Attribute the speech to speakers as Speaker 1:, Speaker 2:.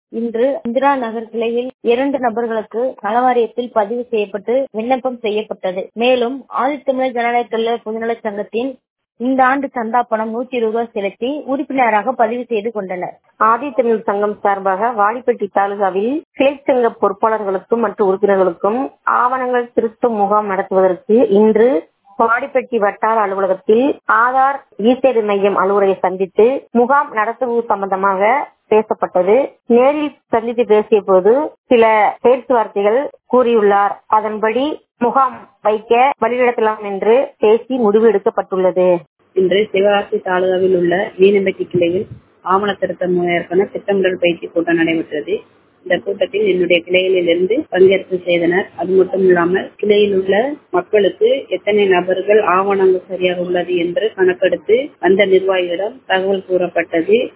Speaker 1: இன்று இந்திரா நகர் கிளையில் இரண்டு நபர்களுக்கு நலவாரியத்தில் பதிவு செய்யப்பட்டு விண்ணப்பம் செய்யப்பட்டது மேலும் ஆதித்தமிழர் ஜனநாயக தொழிலாளர் பொதுநலச் சங்கத்தின் இந்த ஆண்டு சந்தா பணம் நூத்தி இருபது ரூபாய் செலுத்தி உறுப்பினராக பதிவு செய்து கொண்டனர்
Speaker 2: ஆதித்தமிழ் சங்கம் சார்பாக வாடிப்பட்டி தாலுகாவில் கிளை சங்க பொறுப்பாளர்களுக்கும் மற்றும் உறுப்பினர்களுக்கும் ஆவணங்கள் திருத்தும் முகாம் நடத்துவதற்கு இன்று வாடிப்பட்டி வட்டார அலுவலகத்தில் ஆதார் இ சேவை மையம் அலுவலரை சந்தித்து முகாம் நடத்துவது சம்பந்தமாக பேசப்பட்டது நேரில் சந்தித்து பேசிய போது சில பேச்சுவார்த்தைகள் கூறியுள்ளார் அதன்படி முகாம் வைக்க வழிநடத்தலாம் என்று பேசி முடிவு எடுக்கப்பட்டுள்ளது
Speaker 3: இன்று சிவகாசி தாலுகாவில் உள்ள வீனம்பட்டி கிளையில் ஆவண திருத்தம் முறையற்கான திட்டமிடல் பயிற்சி கூட்டம் நடைபெற்றது இந்த கூட்டத்தில் என்னுடைய கிளைகளில் இருந்து பங்கேற்பு செய்தனர் அது மட்டும் இல்லாமல் கிளையில் உள்ள மக்களுக்கு எத்தனை நபர்கள் ஆவணங்கள் சரியாக உள்ளது என்று கணக்கெடுத்து அந்த நிர்வாகிகளிடம் தகவல் கூறப்பட்டது